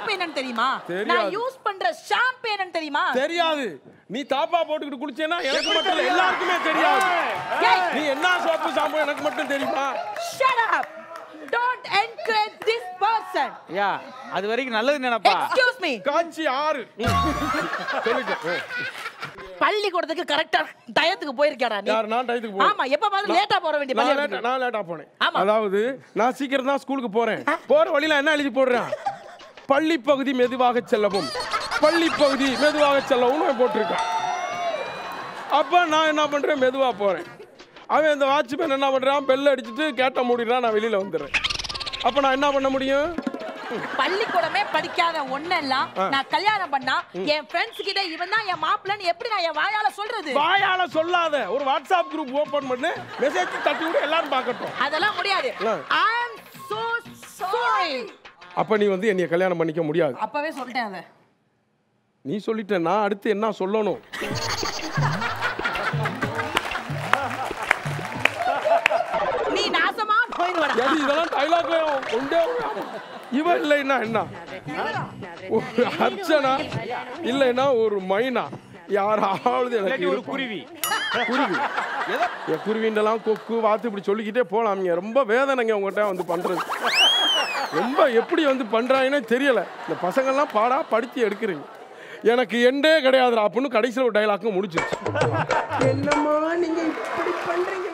Shampoo என்னன்னு தெரியுமா தெரியாது. நான் யூஸ் பண்ற ஷாம்பு என்னன்னு தெரியுமா தெரியாது நீ தாப்பா போட்டுக்கிட்டு குளிச்சேன்னா எனக்கு மட்டும் இல்ல எல்லாருக்குமே தெரியாது ஏய், நீ என்ன சோப்பு ஷாம்பு எனக்கு மட்டும் தெரியுமா shut up don't encourage this person யா அது வரைக்கும் நல்லது நினைப்பா excuse me காட்சி ஆறு சொல்லிட்டேன் பள்ளிக்கூடத்துக்கு கரெக்டா டயத்துக்கு போயிருக்கடா நீ யார் நான் டயத்துக்கு போறேன் ஆமா எப்ப பார்த்து லேட்டா போற வேண்டிய நான் பள்ளிக்கூடத்துக்கு. லேட்டா நான் லேட்டா போனேன் ஆமா. அதாவது நான் சீக்கிரம் தான் ஸ்கூலுக்கு போறேன் போற வழியில என்ன எழுதி போடுறேன் பள்ளி பகுதி மெதுவாக செல்லவும் பள்ளி பகுதி மெதுவாக செல்லவும் போட்டிருக்கான் அப்ப நான் என்ன பண்றேன் மெதுவா போறேன் அவன் இந்த வாட்ச்மேன் என்ன பண்றான் பெல் அடிச்சுட்டு கேட்ட மூடிடுறான் நான் வெளியில வந்துடுறேன் அப்ப நான் என்ன பண்ண முடியும் பள்ளிக்கூடமே படிக்காத ஒண்ணெல்லாம் நான் கல்யாணம் பண்ணா என் ஃப்ரெண்ட்ஸ் கிட்ட இவன் தான் என் மாப்பிள்ளன்னு எப்படி நான் என் வாயால சொல்றது வாயால சொல்லாத ஒரு வாட்ஸ்அப் குரூப் ஓபன் பண்ணு மெசேஜ் தட்டி விட எல்லாரும் பார்க்கட்டும் அதெல்லாம் முடியாது ஆ. ஐ அம் சோ சாரி அப்ப நீ வந்து என்னைய கல்யாணம் பண்ணிக்க முடியாது அப்பவே சொல்லிட்டேன் அத நீ சொல்லிட்ட நான் அடுத்து என்ன சொல்லணும் நீ நாசமா போயிடுவடா எது இதெல்லாம் டைலாக்ல கொண்டே வராம. இவன் இல்லைன்னா என்ன ஒரு அர்ச்சனா இல்லைன்னா ஒரு மைனா யாராவது எனக்கு இல்லாட்டி ஒரு இருப்பாங்க. குருவி குருவி என் குருவிண்டெல்லாம் கொக்கு வாத்து இப்படி சொல்லிக்கிட்டே போலாம்ங்க ரொம்ப வேதனைங்க உங்கள்கிட்ட வந்து பண்றது ரொம்ப எப்படி வந்து பண்றாங்கன்னே தெரியல இந்த பசங்கள்லாம் பாடா படுத்தி எடுக்கிறீங்க எனக்கு எண்டே கிடையாதுடா அப்படின்னு கடைசியில் ஒரு டைலாக்கும் முடிச்சிருச்சு என்னம்மா நீங்க இப்படி பண்றீங்க